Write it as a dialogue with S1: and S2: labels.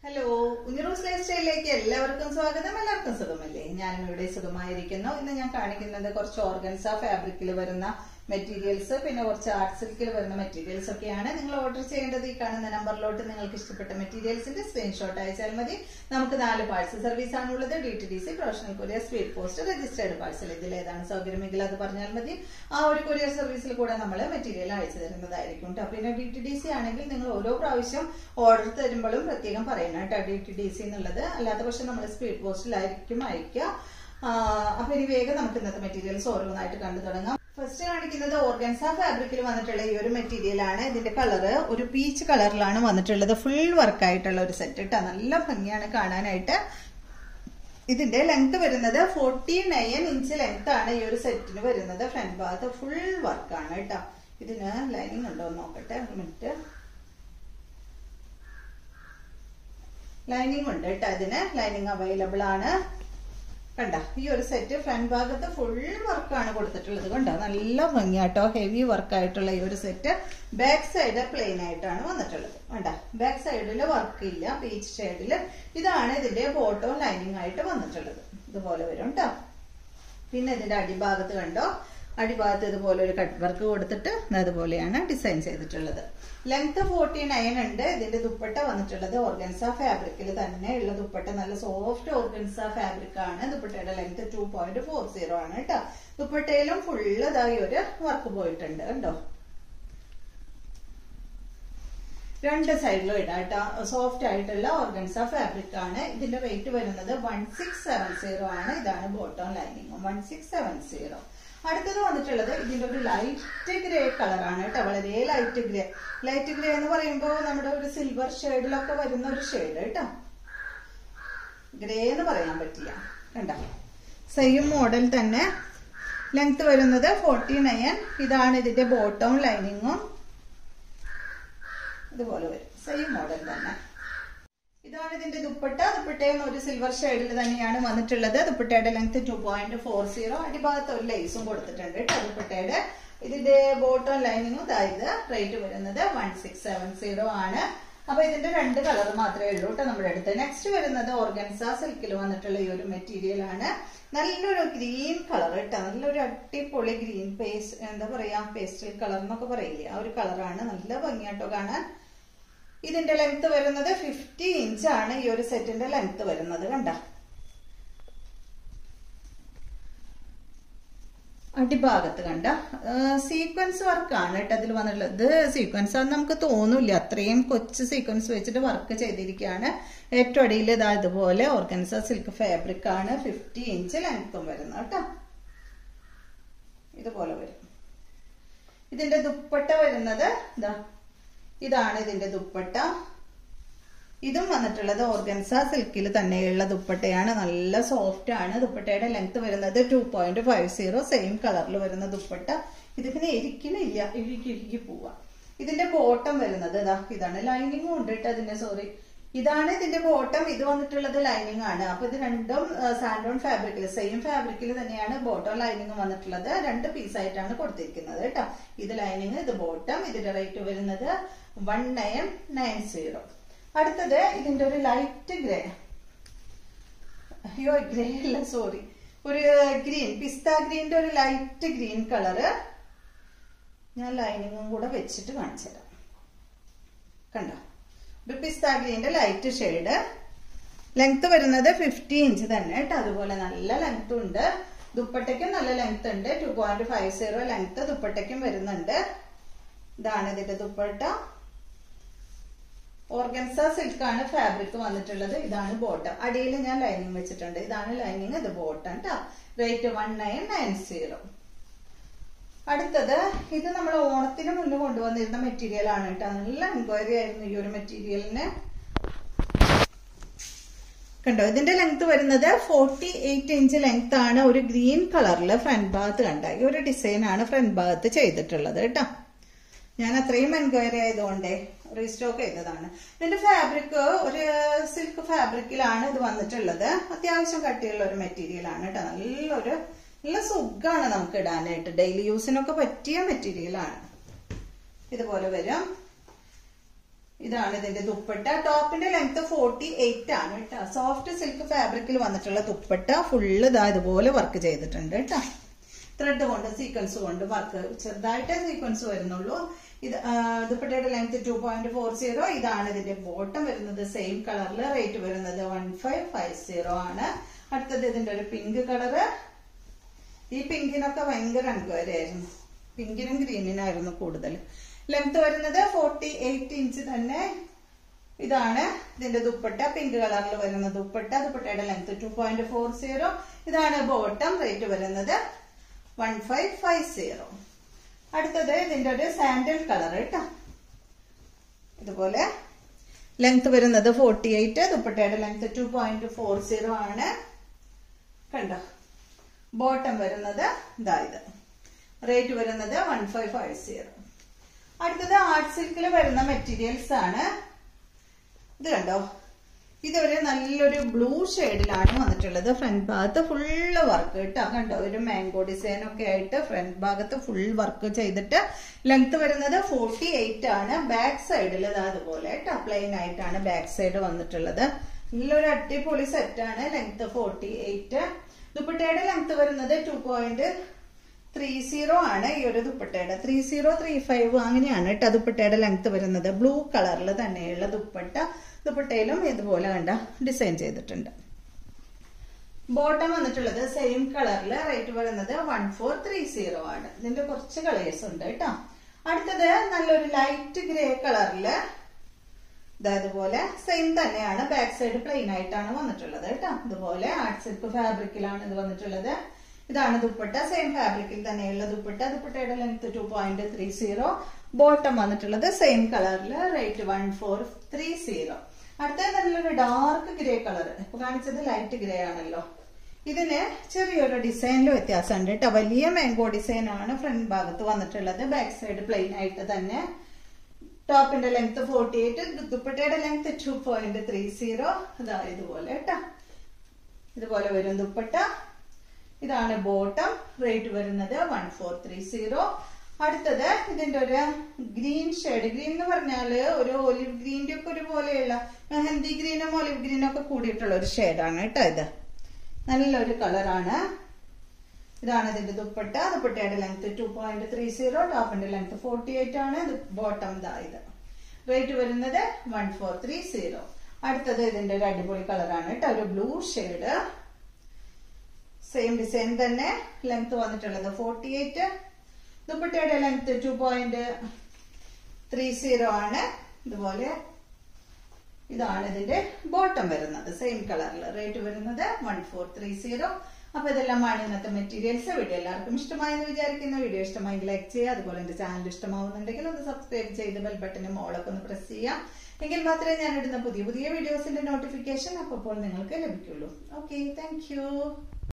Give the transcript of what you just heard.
S1: hello ഉഞ്ഞറൂസ് life സ്റ്റൈലിലേക്ക് എല്ലാവർക്കും സ്വാഗതം എല്ലാവർക്കും സുഖമല്ലേ ഞാനും ഇവിടെ സുഖമായിരിക്കുന്നു ഇന്ന് ഞാൻ കാണിക്കുന്നത് കുറച്ച് ഓർഗൻസ ഫാബ്രിക്കിൽ വരുന്ന മെറ്റീരിയൽസ് പിന്നെ കുറച്ച് ആർട്ട് സിൽക്കിൽ വരുന്ന മെറ്റീരിയൽസ് ഒക്കെയാണ് നിങ്ങൾ ഓർഡർ ചെയ്യേണ്ടത് ഈ കാണുന്ന നമ്പറിലോട്ട് നിങ്ങൾക്ക് ഇഷ്ടപ്പെട്ട മെറ്റീരിയൽസിന്റെ സ്ക്രീൻഷോട്ട് അയച്ചാൽ മതി നമുക്ക് നാല് പാഴ്സൽ സർവീസ് ആണുള്ളത് D T D C professional courier speed post registered parcel ഇതിൽ ഏതാണ് സൗകര്യമെങ്കിൽ അത് പറഞ്ഞാൽ മതി ആ ഒരു കൊറിയർ സർവീസിൽ കൂടെ നമ്മൾ മെറ്റീരിയൽ അയച്ചു തരുന്നതായിരിക്കും കേട്ടോ പിന്നെ ഡി ടി ഡി സി ആണെങ്കിൽ നിങ്ങൾ ഓരോ പ്രാവശ്യം ഓർഡർ തരുമ്പോഴും പ്രത്യേകം പറയണം കേട്ടോ ഡി ടി ഡി സി എന്നുള്ളത് അല്ലാത്ത പക്ഷെ നമ്മൾ സ്പീഡ് പോസ്റ്റിലായിരിക്കും അയക്കുക അപ്പൊ ഇനി വേഗം നമുക്ക് ഇന്നത്തെ മെറ്റീരിയൽസ് ഓരോന്നായിട്ട് കണ്ടു തുടങ്ങാം ഫസ്റ്റ് കാണിക്കുന്നത് ഓർഗൻസ ഫാബ്രിക്കിൽ വന്നിട്ടുള്ള ഈ ഒരു മെറ്റീരിയൽ ആണ് ഇതിന്റെ കളറ് ഒരു പീച്ച് കളറിലാണ് വന്നിട്ടുള്ളത് ഫുൾ വർക്ക് ആയിട്ടുള്ള ഒരു സെറ്റ് കേട്ടോ നല്ല ഭംഗിയാണ് കാണാനായിട്ട് ഇതിന്റെ ലെങ്ത് വരുന്നത് ഫോർട്ടി നയൻ ഇഞ്ച് ലെങ്ത് ആണ് ഈ ഒരു സെറ്റിന് വരുന്നത് ഫ്രണ്ട് ഭാഗത്ത് ഫുൾ വർക്കാണ് കേട്ടോ ഇതിന് ലൈനിങ് ഉണ്ടോ എന്ന് നോക്കട്ടെ ഒരു മിനിറ്റ് ലൈനിങ് ഉണ്ട് കേട്ടോ ഇതിന് ലൈനിങ് അവൈലബിൾ ആണ് കണ്ട ഈ ഒരു സെറ്റ് ഫ്രണ്ട് ഭാഗത്ത് ഫുൾ വർക്കാണ് കൊടുത്തിട്ടുള്ളത് കണ്ടോ നല്ല ഭംഗിയാട്ടോ ഹെവി വർക്ക് ആയിട്ടുള്ള ഈ ഒരു സെറ്റ് ബാക്ക് സൈഡ് പ്ലെയിൻ ആയിട്ടാണ് വന്നിട്ടുള്ളത് കണ്ട ബാക്ക് സൈഡിൽ വർക്ക് ഇല്ല പീച്ച് ഷെയ്ഡിൽ ഇതാണ് ഇതിന്റെ ബോട്ടോ ലൈനിങ് ആയിട്ട് വന്നിട്ടുള്ളത് ഇതുപോലെ വരും കേട്ടോ പിന്നെ ഇതിന്റെ അടിഭാഗത്ത് കണ്ടോ അടിഭാഗത്ത് ഇതുപോലെ ഒരു കട്ട് വർക്ക് കൊടുത്തിട്ട് അതുപോലെയാണ് ഡിസൈൻ ചെയ്തിട്ടുള്ളത് ലെങ്ത് ഫോർട്ടി നയൻ ഉണ്ട് ഇതിന്റെ ദുപ്പട്ട വന്നിട്ടുള്ളത് ഓർഗൻസ ഫാബ്രിക്കിൽ തന്നെ ഉള്ള ദുപ്പട്ട നല്ല സോഫ്റ്റ് ഓർഗൻസ ഫാബ്രിക് ആണ് ദുപ്പട്ടയുടെ length two point four zero ആണ് കേട്ടോ ദുപ്പട്ടയിലും ഫുള്ള് ഇതായി ഒരു വർക്ക് പോയിട്ടുണ്ട് കണ്ടോ രണ്ട് സൈഡിലും ഇടാം കേട്ടോ സോഫ്റ്റ് ആയിട്ടുള്ള ഓർഗൻസ ഫാബ്രിക് ആണ് ഇതിന്റെ റേറ്റ് വരുന്നത് വൺ സിക്സ് സെവൻ സീറോ ആണ് ഇതാണ് bottom lining one six seven zero അടുത്തത് വന്നിട്ടുള്ളത് ഇതിന്റെ ഒരു ലൈറ്റ് ഗ്രേ കളറാണ് കേട്ടോ വളരെ ലൈറ്റ് ഗ്രേ ലൈറ്റ് ഗ്രേ എന്ന് പറയുമ്പോൾ നമ്മുടെ ഒരു സിൽവർ ഷെയ്ഡിലൊക്കെ വരുന്ന ഒരു ഷെയ്ഡ് കേട്ടോ ഗ്രേ എന്ന് പറയാൻ പറ്റില്ല കണ്ട സെയിം മോഡൽ തന്നെ ലെങ്ത് വരുന്നത് ഫോർട്ടി നയൻ ഇതാണ് ഇതിന്റെ ബോട്ടം ലൈനിങ്ങും ഇതുപോലെ വരും സെയിം മോഡൽ തന്നെ ഇതാണ് ഇതിന്റെ ദുപ്പട്ട ദുപ്പട്ടയും ഒരു സിൽവർ ഷെയ്ഡിൽ തന്നെയാണ് വന്നിട്ടുള്ളത് ദുപ്പട്ടയുടെ length two point four zero അടിഭാഗത്ത് ഒരു ലേസും കൊടുത്തിട്ടുണ്ട് കേട്ടോ ദുപ്പട്ടയുടെ ഇതിന്റെ ബോട്ടം ലൈനിങ്ങും ഇതായത് റേറ്റ് വരുന്നത് വൺ സിക്സ് സെവൻ സീറോ ആണ് അപ്പൊ ഇതിന്റെ രണ്ട് കളർ മാത്രമേ ഉള്ളൂ കേട്ടോ നമ്മുടെ അടുത്ത് നെക്സ്റ്റ് വരുന്നത് ഓർഗൻസ സിൽക്കിൽ വന്നിട്ടുള്ള ഈ ഒരു മെറ്റീരിയൽ ആണ് നല്ലൊരു ഗ്രീൻ കളർ കേട്ടോ നല്ലൊരു അടിപൊളി ഗ്രീൻ പേസ്റ്റ് എന്താ പറയാ പേസ്റ്റൽ കളർ എന്നൊക്കെ പറയില്ലേ ആ ഒരു കളറാണ് നല്ല ഭംഗിയാട്ടോ കാണാൻ ഇതിന്റെ ലെങ്ത് വരുന്നത് ഫിഫ്റ്റി ഇഞ്ച് ആണ് ഈ ഒരു സെറ്റിന്റെ ലെങ്ത് വരുന്നത് കണ്ട അടിഭാഗത്ത് കണ്ട സീക്വൻസ് വർക്കാണ് കേട്ടോ അതിൽ വന്നിട്ടുള്ളത് ഇത് സീക്വൻസ് ആണെന്ന് നമുക്ക് തോന്നില്ല അത്രയും കൊച്ചു സീക്വൻസ് വെച്ചിട്ട് വർക്ക് ചെയ്തിരിക്കുകയാണ് ഏറ്റവും അടിയിൽ ഇതാ ഇതുപോലെ ഓർഗൻസ സിൽക്ക് ഫാബ്രിക് ആണ് ഫിഫ്റ്റി ഇഞ്ച് ലെങ്ത്തും വരുന്നത് കേട്ടോ ഇതുപോലെ വരും ഇതിന്റെ ദുപ്പട്ട വരുന്നത് ഇതാ ഇതാണ് ഇതിന്റെ ദുപ്പട്ട ഇതും വന്നിട്ടുള്ളത് ഓർഗൻസ സിൽക്കിൽ തന്നെയുള്ള ദുപ്പട്ടയാണ് നല്ല സോഫ്റ്റ് ആണ് ദുപ്പട്ടയുടെ ലെങ്ത് വരുന്നത് two point five zero same കളറിൽ വരുന്ന ദുപ്പട്ട ഇതിങ്ങനെ ഇരിക്കണില്ല ഇഴുകി ഇഴുകി പോവാ ഇതിന്റെ ബോട്ടം വരുന്നത് ഇതാ ഇതാണ് ലൈനിങ്ങും ഉണ്ട് കേട്ടോ അതിന്റെ സോറി ഇതാണ് ഇതിന്റെ ബോട്ടം ഇത് വന്നിട്ടുള്ളത് ലൈനിങ് ആണ് അപ്പൊ ഇത് രണ്ടും സാൻഡോൺ ഫാബ്രിക്കിൽ സെയിം ഫാബ്രിക്കിൽ തന്നെയാണ് ബോട്ടം ലൈനിങ് വന്നിട്ടുള്ളത് രണ്ട് പീസ് ആയിട്ടാണ് കൊടുത്തിരിക്കുന്നത് കേട്ടോ ഇത് ലൈനിങ് ഇത് ബോട്ടം ഇതിന്റെ റേറ്റ് വരുന്നത് വൺ നയൻ നയൻ സീറോ അടുത്തത് ഇതിന്റെ ഒരു ലൈറ്റ് ഗ്രേ അയ്യോ ഗ്രേ അല്ല സോറി ഒരു ഗ്രീൻ പിസ്ത ഗ്രീന്റെ ഒരു ലൈറ്റ് ഗ്രീൻ കളറ് ഞാൻ ലൈനിങ്ങും കൂടെ വെച്ചിട്ട് കാണിച്ചു തരാം കണ്ടോ ഒരു പിസ്ത ഗ്രീന്റെ ലൈറ്റ് ഷെയ്ഡ് ലെങ്ത് വരുന്നത് ഫിഫ്റ്റി ഇഞ്ച് തന്നെ കേട്ടോ അതുപോലെ നല്ല ലെങ്ത് ഉണ്ട് ദുപ്പട്ടയ്ക്കും നല്ല ലെങ്ത് ഉണ്ട് two point five zero length ദുപ്പട്ടയ്ക്കും വരുന്നുണ്ട് ഇതാണ് ഇതിന്റെ ദുപ്പട്ട ഓർഗൻസ സിൽക്ക് ആണ് ഫാബ്രിക് വന്നിട്ടുള്ളത് ഇതാണ് ബോട്ടം അടിയിൽ ഞാൻ ലൈനിങ് വെച്ചിട്ടുണ്ട് ഇതാണ് ലൈനിങ് ഇത് ബോട്ടം കേട്ടോ rate one nine nine zero അടുത്തത് ഇത് നമ്മൾ ഓണത്തിന് മുന്നേ കൊണ്ടുവന്നിരുന്ന മെറ്റീരിയൽ ആണ് കേട്ടോ നല്ല എൻക്വയറി ആയിരുന്നു ഈ ഒരു മെറ്റീരിയലിന് കണ്ടോ ഇതിന്റെ ലെങ്ത് വരുന്നത് ഫോർട്ടി എയ്റ്റ് ഇഞ്ച് ലെങ്ത് ആണ് ഒരു ഗ്രീൻ കളറിൽ ഫ്രണ്ട് ഭാഗത്ത് കണ്ട ഈ ഒരു ഡിസൈൻ ആണ് ഫ്രണ്ട് ഭാഗത്ത് ചെയ്തിട്ടുള്ളത് കേട്ടോ ഞാൻ അത്രയും എൻക്വയറി ആയതുകൊണ്ടേ റീസ്റ്റോക്ക് ചെയ്തതാണ് ഇതിന്റെ ഫാബ്രിക് ഒരു സിൽക്ക് ഫാബ്രിക്കിലാണ് ഇത് വന്നിട്ടുള്ളത് അത്യാവശ്യം കട്ടിയുള്ള ഒരു മെറ്റീരിയൽ ആണ് കേട്ടോ നല്ലൊരു നല്ല സുഖമാണ് നമുക്ക് ഇടാനായിട്ട് ഡെയിലി യൂസിനൊക്കെ പറ്റിയ മെറ്റീരിയൽ ആണ് ഇതുപോലെ വരും ഇതാണ് ഇതിന്റെ ദുപ്പട്ട ടോപ്പിന്റെ ലെങ്ത് ഫോർട്ടി എയ്റ്റ് ആണ് കേട്ടോ സോഫ്റ്റ് സിൽക്ക് ഫാബ്രിക്കിൽ വന്നിട്ടുള്ള ദുപ്പട്ട ഫുള്ള് ഇതാ ഇതുപോലെ വർക്ക് ചെയ്തിട്ടുണ്ട് കേട്ടോ ത്രെഡ് കൊണ്ട് സീക്വൻസ് കൊണ്ട് വർക്ക് ചെറുതായിട്ടേ സീക്വൻസ് വരുന്നുള്ളൂ ഇത് ആ, ദുപ്പട്ടയുടെ length two point four zero ഇതാണ് ഇതിന്റെ ബോട്ടം വരുന്നത് സെയിം കളറിൽ റേറ്റ് വരുന്നത് വൺ ഫൈവ് ഫൈവ് സീറോ ആണ് അടുത്തത് ഇതിന്റെ ഒരു പിങ്ക് കളറ് ഈ പിങ്കിനൊക്കെ ഭയങ്കര എൻക്വയറി ആയിരുന്നു പിങ്കിനും ഗ്രീനിനായിരുന്നു കൂടുതൽ ലെങ്ത് വരുന്നത് ഫോർട്ടി എയ്റ്റ് ഇഞ്ച് തന്നെ ഇതാണ് ഇതിന്റെ ദുപ്പട്ട പിങ്ക് കളറിൽ വരുന്ന ദുപ്പട്ട ദുപ്പട്ടയുടെ length two point four zero ഇതാണ് ബോട്ടം റേറ്റ് വരുന്നത് വൺ ഫൈവ് ഫൈവ് സീറോ അടുത്തത് ഇതിന്റെ ഒരു സാൻഡൽ കളർ കേട്ടോ ഇതുപോലെ ലെങ്ത് വരുന്നത് ഫോർട്ടി എയ്റ്റ് ദുപ്പട്ടയുടെ length two point four zero ആണ് കണ്ടോ ബോട്ടം വരുന്നത് ഇതാ ഇത് റേറ്റ് വരുന്നത് വൺ ഫൈവ് ഫൈവ് സീറോ അടുത്തത് ആർട്ട് സിൽക്കിൽ വരുന്ന മെറ്റീരിയൽസ് ആണ് ഇത് കണ്ടോ ഇതൊരു നല്ലൊരു ബ്ലൂ ഷെയ്ഡിലാണ് വന്നിട്ടുള്ളത് ഫ്രണ്ട് ഭാഗത്ത് ഫുള്ള് വർക്ക് കേട്ടോ കണ്ടോ ഒരു മാംഗോ ഡിസൈൻ ഒക്കെ ആയിട്ട് ഫ്രണ്ട് ഭാഗത്ത് ഫുൾ വർക്ക് ചെയ്തിട്ട് ലെങ്ത് വരുന്നത് ഫോർട്ടി എയ്റ്റ് ആണ് ബാക്ക് സൈഡിൽ ഇത് അതുപോലെ കേട്ടോ പ്ലെയിൻ ആയിട്ടാണ് ബാക്ക് സൈഡ് വന്നിട്ടുള്ളത് നല്ലൊരു അടിപൊളി സെറ്റാണ് ലെങ്ത് ഫോർട്ടി എയ്റ്റ് ദുപ്പട്ടയുടെ ലെങ്ത് വരുന്നത് ടു പോയിന്റ് ത്രീ സീറോ ആണ് ഈ ഒരു ദുപ്പട്ടയുടെ ത്രീ സീറോ ത്രീ ഫൈവ് അങ്ങനെയാണ് കേട്ടോ ദുപ്പട്ടയുടെ ലെങ്ത് വരുന്നത് ബ്ലൂ കളറിൽ തന്നെയുള്ള ദുപ്പട്ട ദുപ്പട്ടയിലും ഇതുപോലെ കണ്ട ഡിസൈൻ ചെയ്തിട്ടുണ്ട് ബോട്ടം വന്നിട്ടുള്ളത് സെയിം കളറിൽ റേറ്റ് വരുന്നത് വൺ ഫോർ ത്രീ സീറോ ആണ് ഇതിന്റെ കുറച്ച് കളേഴ്സ് ഉണ്ട് കേട്ടോ അടുത്തത് നല്ലൊരു ലൈറ്റ് ഗ്രേ കളറില് ഇതുപോലെ സെയിം തന്നെയാണ് ബാക്ക് സൈഡ് പ്ലെയിൻ ആയിട്ടാണ് വന്നിട്ടുള്ളത് കേട്ടോ ഇതുപോലെ ആർട്ട് സിൽക്ക് ഫാബ്രിക്കിലാണ് ഇത് വന്നിട്ടുള്ളത് ഇതാണ് ദുപ്പട്ട സെയിം ഫാബ്രിക്കിൽ തന്നെയുള്ള ദുപ്പട്ട ദുപ്പട്ടയുടെ length two point three zero bottom വന്നിട്ടുള്ളത് സെയിം കളറിൽ rate one four three zero അടുത്തത് നല്ലൊരു ഡാർക്ക് ഗ്രേ കളർ ഇപ്പൊ കാണിച്ചത് ലൈറ്റ് ഗ്രേ ആണല്ലോ ഇതിന് ചെറിയൊരു ഡിസൈനിൽ വ്യത്യാസമുണ്ട് കേട്ടോ വലിയ മാംഗോ ഡിസൈൻ ആണ് ഫ്രണ്ട് ഭാഗത്ത് വന്നിട്ടുള്ളത് ബാക്ക് സൈഡ് പ്ലെയിൻ ആയിട്ട് തന്നെ ടോപ്പിന്റെ ലെങ്ത് ഫോർട്ടി എയ്റ്റ് ദുപ്പട്ടയുടെ length two point three zero അതാ ഇതുപോലെ കേട്ടോ ഇതുപോലെ വരും ദുപ്പട്ട ഇതാണ് ബോട്ടം റേറ്റ് വരുന്നത് വൺ ഫോർ ത്രീ സീറോ അടുത്തത് ഇതിന്റെ ഒരു ഗ്രീൻ ഷെയ്ഡ് ഗ്രീൻ എന്ന് പറഞ്ഞാല് ഒരു ഒലിവ് ഗ്രീൻ്റെ ഒക്കെ ഒരു പോലെയുള്ള മെഹന്തി ഗ്രീനും ഒലിവ് ഗ്രീനും ഒക്കെ കൂടിയിട്ടുള്ള ഒരു ഷെയ്ഡാണ് കേട്ടോ ഇത് നല്ലൊരു കളറാണ് ഇതാണ് ഇതിന്റെ ദുപ്പട്ട ദുപ്പട്ടയുടെ length two point three zero ടോപ്പിന്റെ ലെങ്ത് ഫോർട്ടി എയ്റ്റ് ആണ് ബോട്ടം ഇതാ ഇത് റേറ്റ് വരുന്നത് വൺ ഫോർ ത്രീ സീറോ അടുത്തത് ഇതിന്റെ ഒരു അടിപൊളി കളറാണ് കേട്ടോ ഒരു ബ്ലൂ ഷെയ്ഡ് സെയിം ഡിസൈൻ തന്നെ ലെങ്ത് വന്നിട്ടുള്ളത് ഫോർട്ടി എയ്റ്റ് ദുപ്പട്ടയുടെ length two point three zero ആണ് ഇതുപോലെ ഇതാണ് ഇതിന്റെ ബോട്ടം വരുന്നത് സെയിം കളറിൽ റേറ്റ് വരുന്നത് വൺ ഫോർ ത്രീ സീറോ അപ്പൊ ഇതെല്ലാമാണ് ഇന്നത്തെ മെറ്റീരിയൽസ് വീഡിയോ എല്ലാവർക്കും ഇഷ്ടമായെന്ന് വിചാരിക്കുന്ന വീഡിയോ ഇഷ്ടമായെങ്കിൽ ലൈക്ക് ചെയ്യുക അതുപോലെ എന്റെ ചാനൽ ഇഷ്ടമാവുന്നുണ്ടെങ്കിൽ ഒന്ന് സബ്സ്ക്രൈബ് ചെയ്ത് ബെൽ ബട്ടനും മോളൊക്കെ ഒന്ന് പ്രസ് ചെയ്യാം എങ്കിൽ മാത്രമേ ഞാൻ ഇടുന്ന പുതിയ പുതിയ വീഡിയോസിന്റെ നോട്ടിഫിക്കേഷൻ അപ്പോൾ നിങ്ങൾക്ക് ലഭിക്കുള്ളൂ ഓക്കെ താങ്ക്